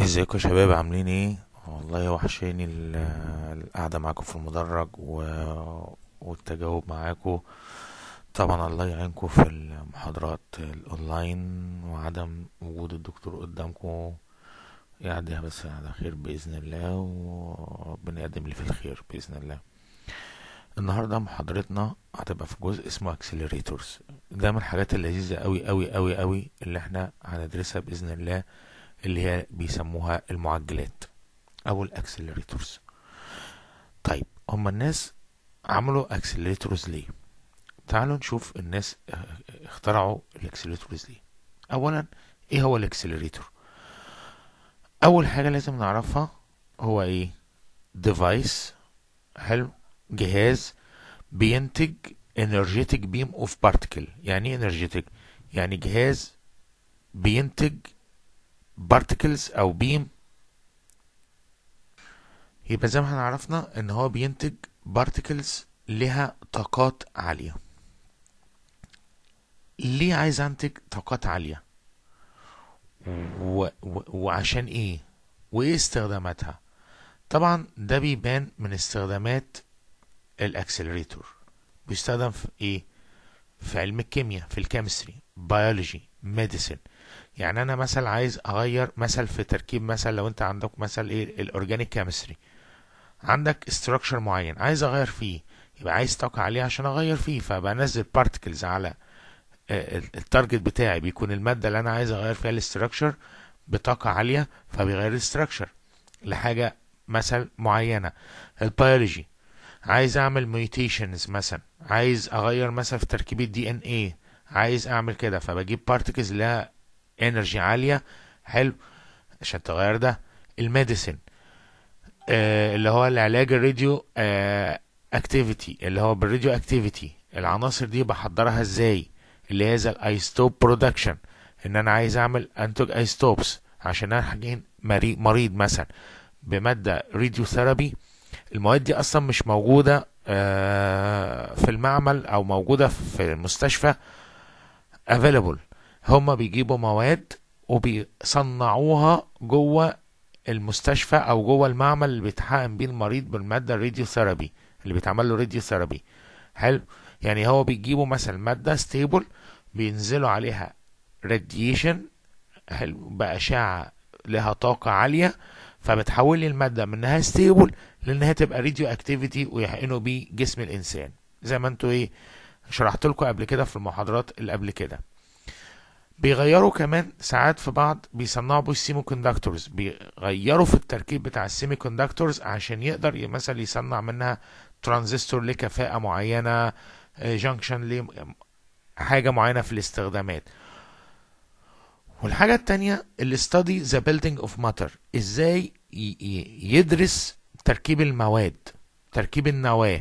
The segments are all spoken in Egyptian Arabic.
ازيكم يا شباب عاملين ايه والله وحشاني ال- القعده معاكم في المدرج و... والتجاوب معاكم طبعا الله يعينكم في المحاضرات الاونلاين وعدم وجود الدكتور قدامكم يعديها بس على خير باذن الله وربنا يقدم لي في الخير باذن الله النهارده محاضرتنا هتبقى في جزء اسمه اكسلريتورز ده من الحاجات اللذيذه قوي قوي قوي قوي اللي احنا هندرسها باذن الله اللي هي بيسموها المعجلات او الاكسلريتورز طيب هما الناس عملوا اكسلريتورز ليه تعالوا نشوف الناس اه، اخترعوا الاكسلريتورز ليه اولا ايه هو الاكسلريتور اول حاجه لازم نعرفها هو ايه ديفايس حلو جهاز بينتج energetic beam of particle يعني ايه energetic يعني جهاز بينتج particles او بيم يبقى زي ما احنا عرفنا ان هو بينتج particles لها طاقات عالية ليه عايز انتج طاقات عالية و... و... وعشان ايه وايه استخداماتها طبعا ده بيبان من استخدامات الاكسلريتور بيستخدم في ايه في علم الكيمياء في الكيمستري بيولوجي ميديسين يعني انا مثلا عايز اغير مثل في تركيب مثلا لو انت عندك مثلا ايه الاورجانيك كيمستري عندك استراكشر معين عايز اغير فيه يبقى عايز طاقه عاليه عشان اغير فيه فبنزل بارتكلز على آه، ال- التارجت بتاعي بيكون الماده اللي انا عايز اغير فيها الاستراكشر بطاقه عاليه فبيغير الاستراكشر لحاجه مثل معينه البيولوجي عايز اعمل ميوتيشنز مثلا عايز اغير مثلا في تركيب الدي ان ايه عايز اعمل كده فبجيب بارتكلز لها انرجي عاليه حلو عشان تغير ده الميديسين آه اللي هو العلاج الراديو آه اكتيفيتي اللي هو بالراديو اكتيفيتي العناصر دي بحضرها ازاي اللي هي زي الايستوب برودكشن ان انا عايز اعمل انتج ايستوبس عشان انا حاجين مري- مريض مثلا بماده راديو ثيرابي المواد دي اصلا مش موجوده آه في المعمل او موجوده في المستشفى available هما بيجيبوا مواد وبيصنعوها جوه المستشفى او جوه المعمل اللي بيتحقن بيه المريض بالماده الراديو ثيرابي اللي بيتعمل له راديو ثيرابي حلو يعني هو بيجيبوا مثلا ماده ستيبل بينزلوا عليها راديشن حلو باشعه لها طاقه عاليه فبتحول لي الماده من انها ستيبل لانها تبقى راديو اكتيفيتي ويحقنوا بيه جسم الانسان زي ما انتوا ايه شرحت لكم قبل كده في المحاضرات اللي قبل كده بيغيروا كمان ساعات في بعض بيصنعوا بيه السيمي كوندكتورز بيغيروا في التركيب بتاع السيمي كوندكتورز عشان يقدر ي- مثلا يصنع منها ترانزستور لكفاءة معينة جانكشن لحاجة معينة في الاستخدامات والحاجة التانية الاستادي ذا building اوف ماتر ازاي ي- ي- يدرس تركيب المواد تركيب النواة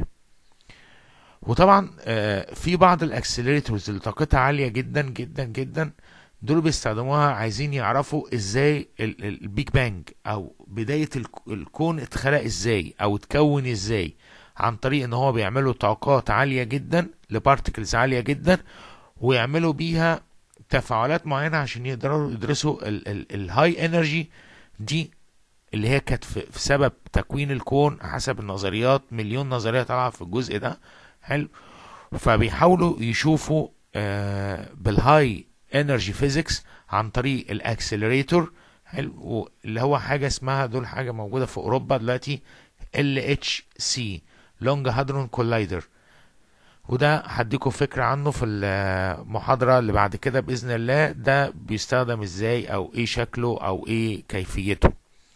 وطبعا آه، في بعض الاكسلريتورز اللي طاقتها عالية جدا جدا جدا دول بيستخدموها عايزين يعرفوا ازاي ال- ال- البيج بانج او بداية الك- الكون اتخلق ازاي او اتكون ازاي عن طريق ان هو بيعملوا طاقات عالية جدا لبارتكلز عالية جدا ويعملوا بيها تفاعلات معينة عشان يقدروا يدرسوا الهاي انرجي دي اللي هي كانت في في سبب تكوين الكون حسب النظريات مليون نظرية طالعة في الجزء ده حلو فبيحاولوا يشوفوا آه بالهاي انرجي فيزيكس عن طريق الاكسلريتور حلو اللي هو حاجة اسمها دول حاجة موجودة في اوروبا دلوقتي LHC لونج هادرون كولايدر وده هديكم فكرة عنه في المحاضرة اللي بعد كده بإذن الله ده بيستخدم ازاي او ايه شكله او ايه كيفيته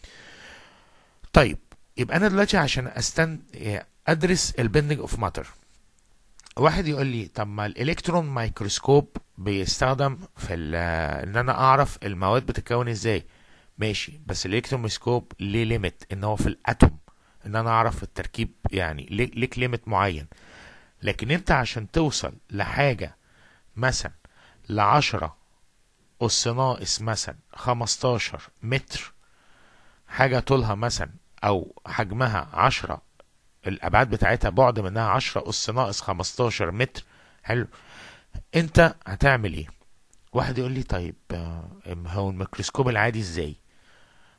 طيب يبقى انا دلوقتي عشان استن ادرس البندنج اوف ماتر واحد يقول لي طب ما الالكترون مايكروسكوب بيستخدم في ال- ان انا اعرف المواد بتتكون ازاي ماشي بس الالكترون مايكروسكوب ليه ليميت ان هو في الاتوم ان انا اعرف التركيب يعني ليه- ليك ليميت معين لكن انت عشان توصل لحاجة مثلا لعشرة أس ناقص مثلا خمستاشر متر حاجة طولها مثلا أو حجمها عشرة الأبعاد بتاعتها بعد منها عشرة أس ناقص خمستاشر متر حلو انت هتعمل ايه واحد يقول لي طيب آه، هو الميكروسكوب العادي ازاي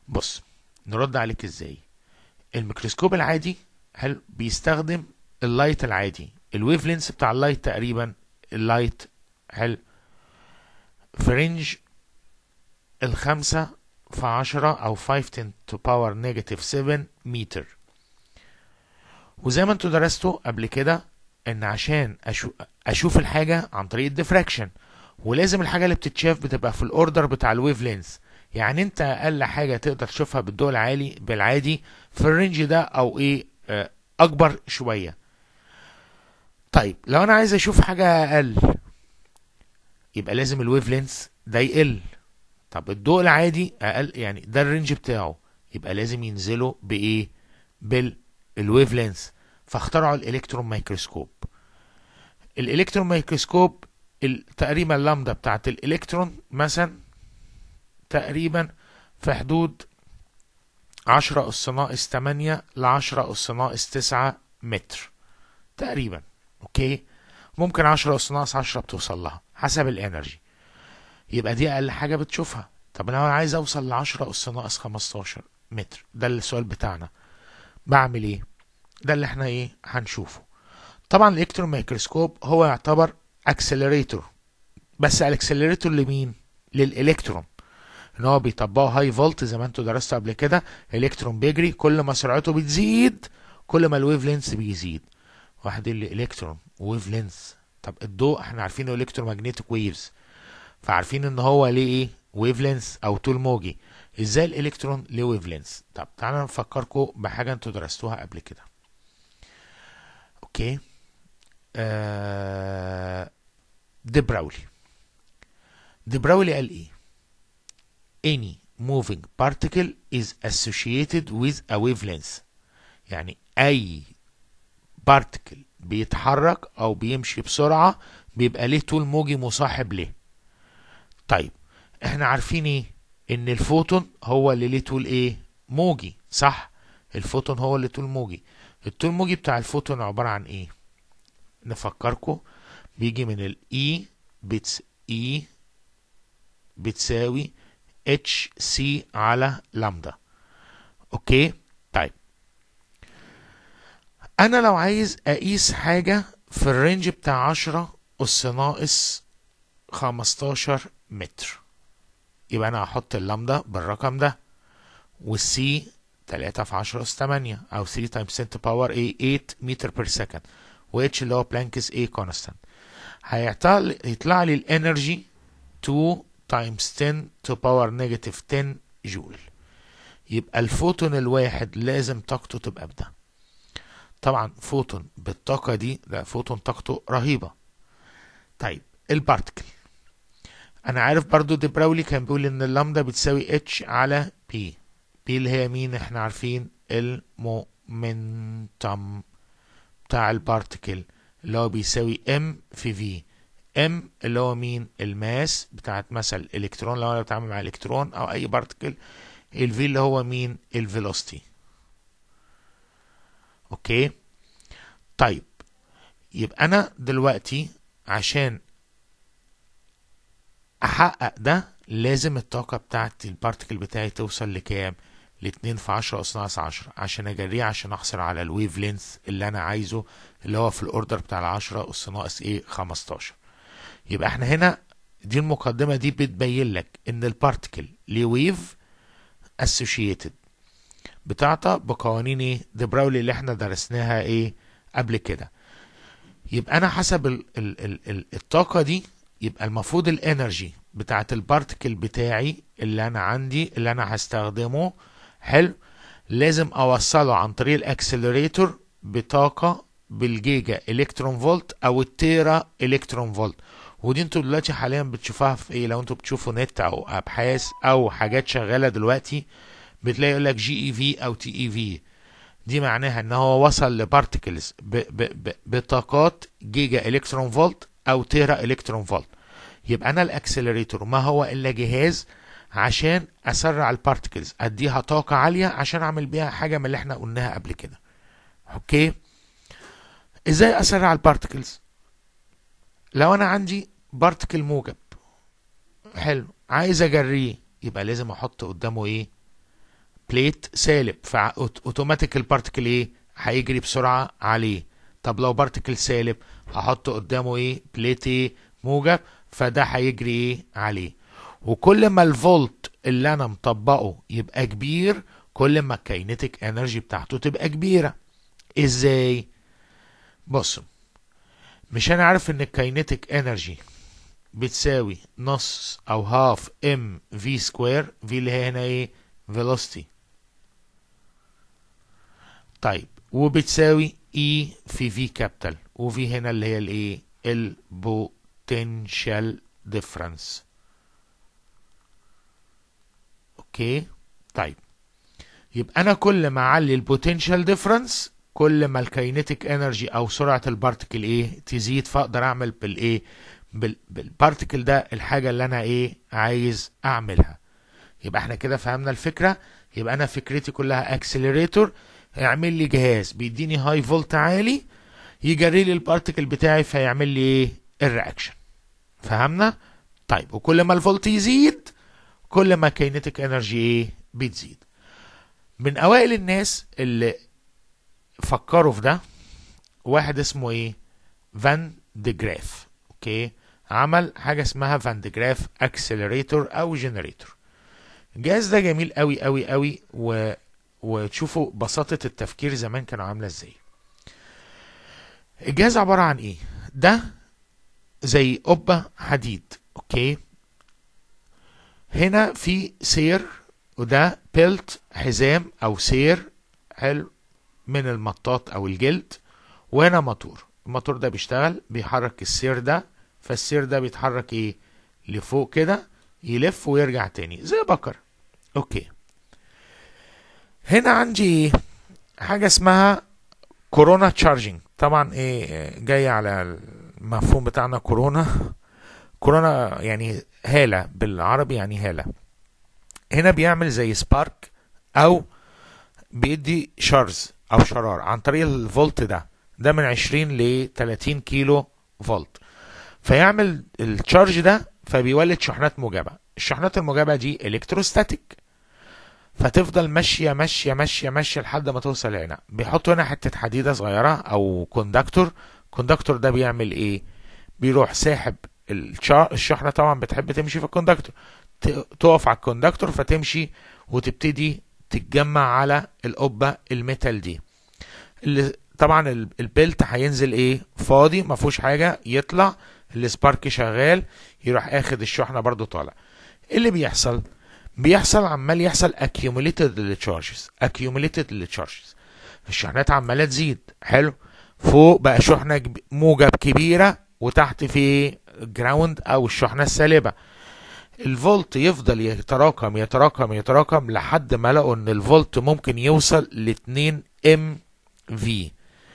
بص نرد عليك ازاي الميكروسكوب العادي هل بيستخدم اللايت العادي الويف لينس بتاع اللايت تقريبا اللايت هل في رينج الخمسة في عشرة أو 5 to power negative 7 متر وزي ما انتوا درستوا قبل كده ان عشان أشو اشوف الحاجة عن طريق الديفراكشن ولازم الحاجة اللي بتتشاف بتبقى في الاوردر بتاع الويف لينس يعني انت اقل حاجة تقدر تشوفها بالضوء العالي بالعادي في الرينج ده او ايه آه، اكبر شوية طيب لو انا عايز اشوف حاجة اقل يبقى لازم الويف لينس ده يقل طب الضوء العادي اقل يعني ده الرينج بتاعه يبقى لازم ينزلوا بايه بالويف لينس فاخترعوا الالكترون مايكروسكوب الالكترون مايكروسكوب ال- تقريبا اللامدا بتاعت الالكترون مثلا تقريبا في حدود 10 أس ناقص 8 ل 10 أس ناقص 9 متر تقريبا اوكي ممكن 10 أس ناقص 10 بتوصل لها حسب الانرجي يبقى دي اقل حاجه بتشوفها طب انا عايز اوصل ل 10 اس ناقص 15 متر ده السؤال بتاعنا بعمل ايه ده اللي احنا ايه هنشوفه طبعا الالكترون مايكروسكوب هو يعتبر اكسلريتور بس الاكسلريتور لمين للالكترون ان هو بيطبقه هاي فولت زي ما انتوا درستوا قبل كده الالكترون بيجري كل ما سرعته بتزيد كل ما الويف لينس بيزيد واحد يقول لي الكترون ويف لينس طب الضوء احنا عارفين الكترومagnetic ويفز فعارفين ان هو ليه ايه ويف لينس او طول موجي ازاي الالكترون ليه ويف لينس طب تعالى نفكركم بحاجه انتوا درستوها قبل كده اوكي آه دي براولي دي براولي قال ايه any moving particle is associated with a wavelength يعني اي بارتكل بيتحرك او بيمشي بسرعه بيبقى ليه طول موجي مصاحب ليه طيب احنا عارفين ايه ان الفوتون هو اللي ليه طول ايه موجي صح الفوتون هو اللي طول موجي الطول موجي بتاع الفوتون عبارة عن ايه نفكركم بيجي من الاي بتس اي بتساوي اتش سي على لامدا اوكي طيب انا لو عايز اقيس حاجة في الرينج بتاع 10 اس ناقص 15 متر يبقى انا هحط اللامدا بالرقم ده والسي 3 في 10 اس 8 او 3 تايمز 10 باور ايه 8 متر بير سكند واتش اللي هو بلانكس ايه كونستانت هيطلع لي الانرجي 2 تايمز 10 تو باور نيجاتيف 10 جول يبقى الفوتون الواحد لازم طاقته تبقى بده طبعا فوتون بالطاقة دي ده فوتون طاقته رهيبة طيب البارتكل انا عارف برضو دي براولي كان بيقول ان اللامدا بتساوي اتش على بي بي اللي هي مين احنا عارفين المومنتم بتاع البارتكل اللي هو بيساوي ام في في ام اللي هو مين الماس بتاعت مثلا الالكترون لو انا بتعامل مع الكترون او اي بارتكل الفي اللي هو مين الفيلوسيتي اوكي طيب يبقى انا دلوقتي عشان احقق ده لازم الطاقه بتاعت البارتكل بتاعي توصل لكام لاتنين في عشرة أس ناقص عشرة عشان أجريه عشان أحصل على الويف لينث اللي أنا عايزه اللي هو في الأوردر بتاع العشرة أس ناقص إيه خمستاشر يبقى إحنا هنا دي المقدمة دي بتبين لك إن البارتكل ليه ويف associated بتاعته بقوانين إيه دي براولي اللي إحنا درسناها إيه قبل كده يبقى أنا حسب ال ال ال ال الطاقة دي يبقى المفروض الانرجي بتاعت البارتكل بتاعي اللي انا عندي اللي انا هستخدمه حلو لازم اوصله عن طريق الاكسلريتور بطاقه بالجيجا الكترون فولت او التيرا الكترون فولت ودي انتوا دلوقتي حاليا بتشوفوها في ايه لو انتوا بتشوفوا نت او ابحاث او حاجات شغاله دلوقتي بتلاقي يقول لك جي اي في او تي اي في دي معناها ان هو وصل لبارتكلز بطاقات جيجا الكترون فولت او تيرا الكترون فولت يبقى انا الاكسلريتور ما هو الا جهاز عشان اسرع البارتكلز اديها طاقه عاليه عشان اعمل بيها حاجه من اللي احنا قلناها قبل كده اوكي ازاي اسرع البارتكلز لو انا عندي بارتكل موجب حلو عايز اجريه يبقى لازم احط قدامه ايه بليت سالب فاوتوماتيك البارتكل ايه هيجري بسرعه عليه طب لو بارتكل سالب احط قدامه ايه بليت ايه موجب فده هيجري ايه عليه وكل ما الفولت اللي انا مطبقه يبقى كبير كل ما الكاينتيك انرجي بتاعته تبقى كبيره ازاي بصوا مش انا عارف ان الكاينتيك انرجي بتساوي نص او هاف ام في سكوير في اللي هي هنا ايه velocity طيب وبتساوي اي في في كابيتال وفي هنا اللي هي الايه البوتنشال ديفرنس اوكي طيب يبقى انا كل ما اعلي البوتنشال ديفرنس كل ما الكاينتيك انرجي او سرعه البارتكل ايه تزيد فاقدر اعمل بالايه بال بالبارتكل ده الحاجه اللي انا ايه عايز اعملها يبقى احنا كده فهمنا الفكره يبقى انا فكرتي كلها اكسلريتور اعمل لي جهاز بيديني هاي فولت عالي يجري لي البارتكل بتاعي فيعمل لي ايه الرياكشن فهمنا طيب وكل ما الفولت يزيد كل ما كاينتيك انرجي ايه بتزيد من اوائل الناس اللي فكروا في ده واحد اسمه ايه فان دي جراف اوكي عمل حاجه اسمها فان دي جراف اكسلريتور او جنريتور الجهاز ده جميل قوي قوي قوي و... وتشوفوا بساطه التفكير زمان كانوا عامله ازاي الجهاز عباره عن ايه ده زي قبه حديد اوكي هنا في سير وده بيلت حزام او سير حلو من المطاط او الجلد وهنا موتور الموتور ده بيشتغل بيحرك السير ده فالسير ده بيتحرك ايه لفوق كده يلف ويرجع تاني زي بكر اوكي هنا عندي ايه حاجه اسمها كورونا تشارجنج طبعا ايه جاي على المفهوم بتاعنا كورونا كورونا يعني هاله بالعربي يعني هاله هنا بيعمل زي سبارك او بيدي شارز او شرار عن طريق الفولت ده ده من 20 ل 30 كيلو فولت فيعمل التشارج ده فبيولد شحنات موجبه الشحنات الموجبه دي الكتروستاتيك فتفضل ماشيه ماشيه ماشيه ماشيه لحد ما توصل هنا بيحطوا هنا حته حديده صغيره او كوندكتور الكوندكتور ده بيعمل ايه بيروح ساحب الشحنه طبعا بتحب تمشي في الكوندكتور تقف على الكوندكتور فتمشي وتبتدي تتجمع على القبه الميتال دي اللي طبعا البلت هينزل ايه فاضي ما فيهوش حاجه يطلع السبارك شغال يروح اخد الشحنه برضو طالع ايه اللي بيحصل بيحصل عمال يحصل accumulated للتشارجز accumulated للتشارجز الشحنات عماله تزيد حلو فوق بقى شحنه موجب كبيره وتحت في جراوند او الشحنه السالبه الفولت يفضل يتراكم يتراكم يتراكم لحد ما لقوا ان الفولت ممكن يوصل ل 2 ام في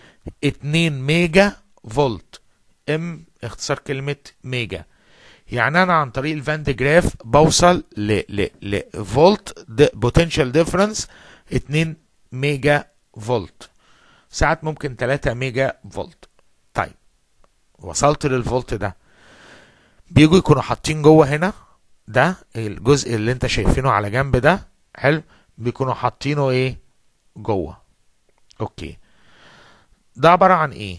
2 ميجا فولت ام اختصار كلمة ميجا يعني انا عن طريق الفان جراف بوصل ل ل لفولت بوتنشال ديفرنس 2 ميجا فولت ساعات ممكن 3 ميجا فولت طيب وصلت للفولت ده بيجوا يكونوا حاطين جوه هنا ده الجزء اللي انت شايفينه على جنب ده حلو بيكونوا حاطينه ايه جوه اوكي ده عباره عن ايه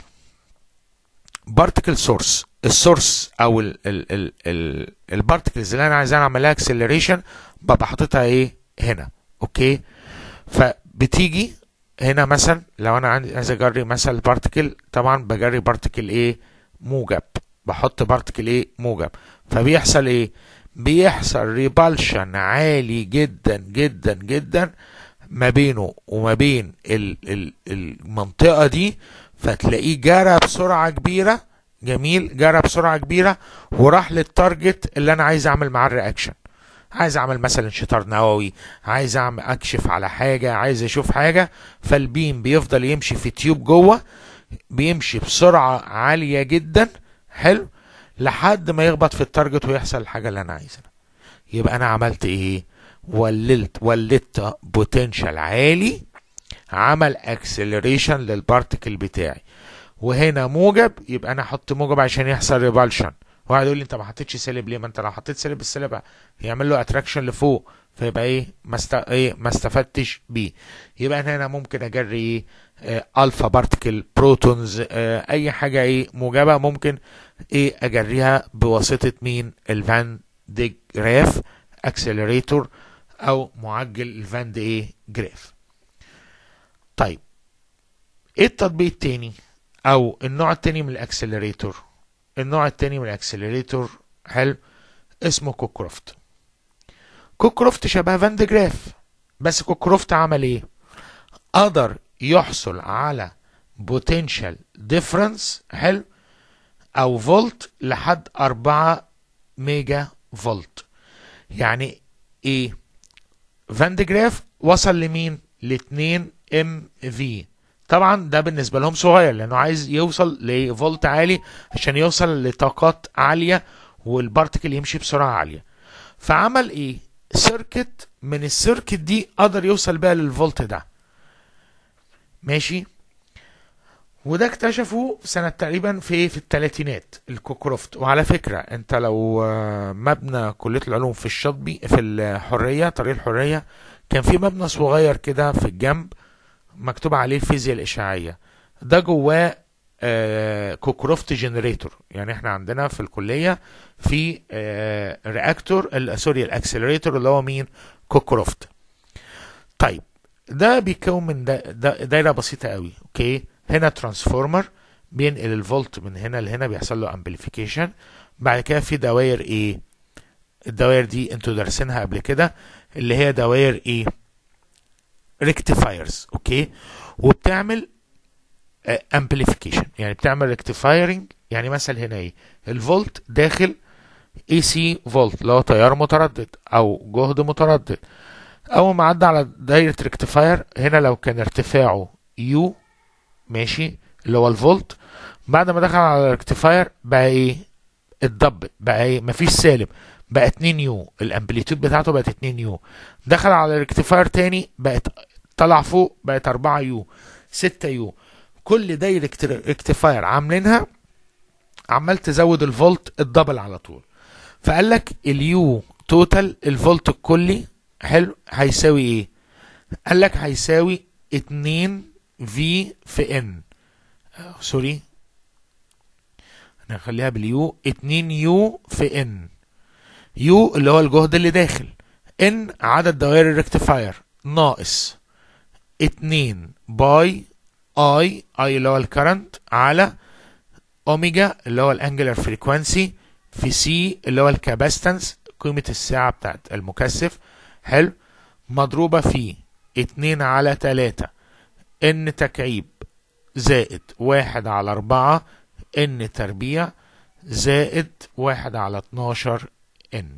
بارتكل سورس السورس او ال ال ال ال البارتكلز اللي انا عايز اعمل لها اكسلريشن ببقى حاططها ايه هنا اوكي فبتيجي هنا مثلا لو انا عايز اجري مثلا بارتكل طبعا بجري بارتكل ايه موجب بحط بارتكل ايه موجب فبيحصل ايه بيحصل ريبالشن عالي جدا جدا جدا ما بينه وما بين ال ال المنطقة دي فتلاقيه جرى بسرعة كبيرة جميل جرى بسرعة كبيرة وراح للتارجت اللي أنا عايز أعمل معاه الرياكشن عايز أعمل مثلا شطار نووي عايز أعمل أكشف على حاجة عايز أشوف حاجة فالبيم بيفضل يمشي في تيوب جوه بيمشي بسرعة عالية جدا حلو لحد ما يخبط في التارجت ويحصل الحاجة اللي أنا عايزها يبقى أنا عملت إيه وللت ولدت بوتنشال عالي عمل اكسلريشن للبارتكل بتاعي وهنا موجب يبقى انا احط موجب عشان يحصل ريبالشن واحد يقول لي انت ما حطيتش سالب ليه ما انت لو حطيت سالب السالب هيعمل له اتراكشن لفوق فيبقى ايه ما است... ايه ما استفدتش بيه يبقى أنا هنا ممكن اجري ايه آه الفا بارتكل بروتونز آه اي حاجه ايه موجبه ممكن ايه اجريها بواسطه مين الفان دي جراف اكسلريتور او معجل الفان دي ايه جراف طيب ايه التطبيق التاني او النوع التاني من الاكسلريتور النوع التاني من الاكسلريتور حلو اسمه كوكروفت كوكروفت شبه فان دي جراف بس كوكروفت عمل ايه قدر يحصل على بوتنشال ديفرنس حلو او فولت لحد 4 ميجا فولت يعني ايه فان دي جراف وصل لمين ل 2 ام في طبعا ده بالنسبه لهم صغير لانه عايز يوصل لفولت عالي عشان يوصل لطاقات عاليه والبارتكل يمشي بسرعه عاليه فعمل ايه سيركت من السيركت دي قدر يوصل بقى للفولت ده ماشي وده اكتشفوه سنة تقريبا في في الثلاثينات الكوكروفت وعلى فكرة انت لو مبنى كلية العلوم في الشاطبي في الحرية طريق الحرية كان في مبنى صغير كده في الجنب مكتوب عليه الفيزياء الإشعاعية ده جواه آه كوكروفت جنريتور يعني احنا عندنا في الكلية في آه رياكتور سوري الاكسلريتور اللي هو مين كوكروفت طيب ده بيتكون من دا دا دايره بسيطه قوي اوكي هنا ترانسفورمر بينقل الفولت من هنا لهنا بيحصل له امبليفيكيشن بعد كده في دوائر ايه الدوائر دي انتوا دارسينها قبل كده اللي هي دوائر ايه ريكتيفايرز اوكي وبتعمل امبليفيكيشن يعني بتعمل ريكتيفايرنج يعني مثلا هنا ايه الفولت داخل اي سي فولت اللي هو تيار متردد او جهد متردد اول ما عدى على دايره ريكتيفاير هنا لو كان ارتفاعه يو ماشي اللي هو الفولت بعد ما دخل على الريكتيفاير بقى ايه اتضبط بقى ايه مفيش سالب بقى 2 يو الامبليتيود بتاعته بقت 2 يو دخل على الريكتيفاير تاني بقت طلع فوق بقت 4 يو 6 يو كل دايره ريكتيفاير عاملينها عمال تزود الفولت الدبل على طول فقال لك اليو توتال الفولت الكلي حلو هيساوي ايه قال لك هيساوي 2 في في ان آه سوري هنخليها باليو 2 يو في ان يو اللي هو الجهد اللي داخل ان عدد دوائر الريكتيفاير ناقص 2 باي اي اي اللي هو الكرنت على اوميجا اللي هو الانجلر فريكوانسي في سي اللي هو الكاباستنس قيمة الساعة بتاعت المكثف حلو مضروبة في اتنين على تلاتة ان تكعيب زائد واحد على اربعة ان تربيع زائد واحد على اتناشر ان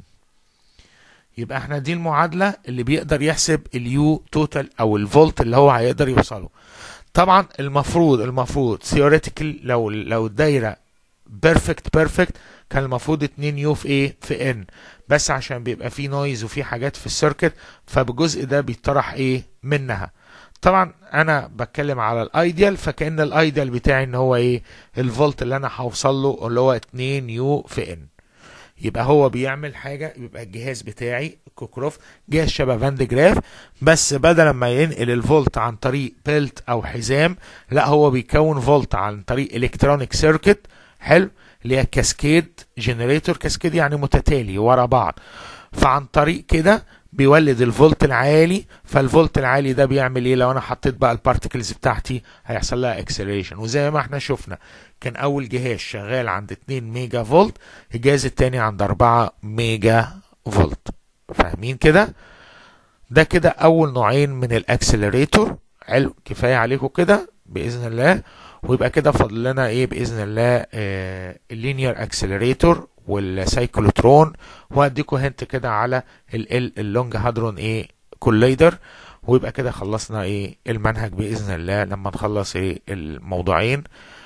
يبقى احنا دي المعادلة اللي بيقدر يحسب اليو توتال او الفولت اللي هو هيقدر يوصله طبعا المفروض المفروض ثيوريتيكال لو لو الدايرة بيرفكت بيرفكت كان المفروض 2 يو في ايه في ان بس عشان بيبقى فيه نويز وفي حاجات في السيركت فبجزء ده بيطرح ايه منها طبعا انا بتكلم على الايديال فكان الايديال بتاعي ان هو ايه الفولت اللي انا هوصل له اللي هو 2 يو في ان يبقى هو بيعمل حاجه يبقى الجهاز بتاعي كوكروف جهاز شبه فان دي جراف بس بدل ما ينقل الفولت عن طريق بيلت او حزام لا هو بيكون فولت عن طريق الكترونيك سيركت حلو اللي هي كاسكيد جنريتور كاسكيد يعني متتالي ورا بعض فعن طريق كده بيولد الفولت العالي فالفولت العالي ده بيعمل ايه لو انا حطيت بقى البارتكلز بتاعتي هيحصل لها اكسلريشن وزي ما احنا شفنا كان اول جهاز شغال عند 2 ميجا فولت الجهاز التاني عند 4 ميجا فولت فاهمين كده ده كده اول نوعين من الاكسلريتور حلو كفايه عليكم كده باذن الله ويبقى كده فاضل لنا ايه باذن الله آه اللينير اكسلريتور والسايكلوترون وهديكوا هنت كده على اللونج هادرون ايه كوليدر ويبقى كده خلصنا ايه المنهج باذن الله لما نخلص ايه الموضوعين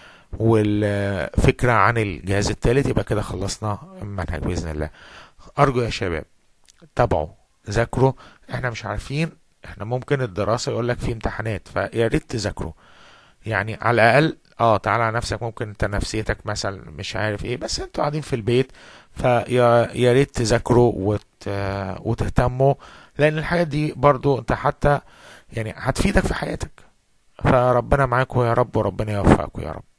والفكره عن الجهاز الثالث يبقى كده خلصنا المنهج باذن الله ارجو يا شباب تابعوا ذاكروا احنا مش عارفين احنا ممكن الدراسه يقول لك في امتحانات فيا ريت تذاكروا يعني على الاقل اه تعالى على نفسك ممكن انت نفسيتك مثلا مش عارف ايه بس انتوا قاعدين في البيت فيا يا ريت تذاكروا وت... وتهتموا لان الحاجات دي برضو انت حتى يعني هتفيدك في حياتك فربنا معاكم يا رب وربنا يوفقكم يا رب